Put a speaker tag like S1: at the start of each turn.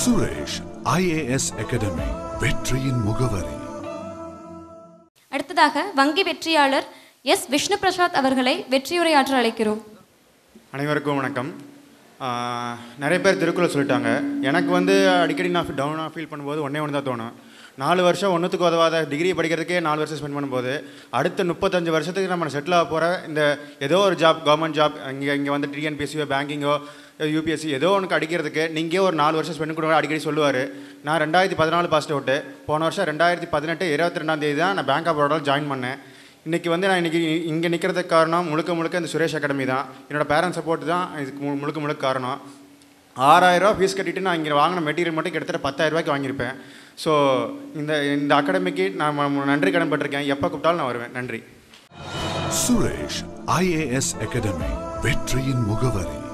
S1: Suresh IAS academy வெற்றியின் முகவரி
S2: அடுத்ததாக வங்கி வெற்றியாளர் எஸ் விஷ்ணு பிரசாத் அவர்களை வெற்றியுரையாற்ற அழைக்கிறோம்
S3: அனைவருக்கும் வணக்கம் ஆஹ் நிறைய பேர் திருக்குறள் சொல்லிட்டாங்க எனக்கு வந்து அடிக்கடி நான் டவுனாக ஃபீல் பண்ணும்போது ஒன்றே ஒன்று தான் தோணும் நாலு வருஷம் ஒன்றுத்துக்கு உதவாத டிகிரி படிக்கிறதுக்கே நாலு வருஷம் ஸ்பெண்ட் பண்ணும்போது அடுத்த முப்பத்தஞ்சு வருஷத்துக்கு நம்ம செட்டில் ஆக போகிற இந்த ஏதோ ஒரு ஜாப் கவர்மெண்ட் ஜாப் இங்கே இங்கே வந்து டிஎன்பிஎஸ்சியோ பேங்கிங்கோ யூபிஎஸ்சி ஏதோ ஒன்று அடிக்கிறதுக்கு நீங்கள் ஒரு நாலு வருஷம் ஸ்பெண்ட் கொடுங்க அடிக்கடி சொல்லுவார் நான் ரெண்டாயிரத்தி பதினாலு பாஸ்ட் அவுட்டு போன வருஷம் ரெண்டாயிரத்தி பதினெட்டு இருபத்தி ரெண்டாம் தேதி தான் நான் பேங்க் ஆஃப் பரோடாவில் ஜாயின் பண்ணேன் இன்றைக்கி வந்து நான் இன்றைக்கி இங்கே நிற்கிறதுக்கு காரணம் முழுக்க முழுக்க இந்த சுரேஷ் அகாடமி தான் என்னோடய பேரண்ட்ஸ் சப்போர்ட் தான் இதுக்கு மு- முழுக்க முழுக்க காரணம் ஆறாயிரரூவா ஃபீஸ் கட்டிட்டு நான் இங்கே வாங்கின மெட்டீரியல் மட்டும் கிட்டத்தட்ட பத்தாயிரரூபாய்க்கு வாங்கியிருப்பேன் ஸோ இந்த இந்த அகாடமிக்கு நான் ம- நன்றி கடன் பட்டிருக்கேன் எப்போ கூப்பிட்டாலும் நான் வருவேன் நன்றி
S1: சுரேஷ் ஐஏஎஸ் அகாடமி வெற்றியின் முகவரி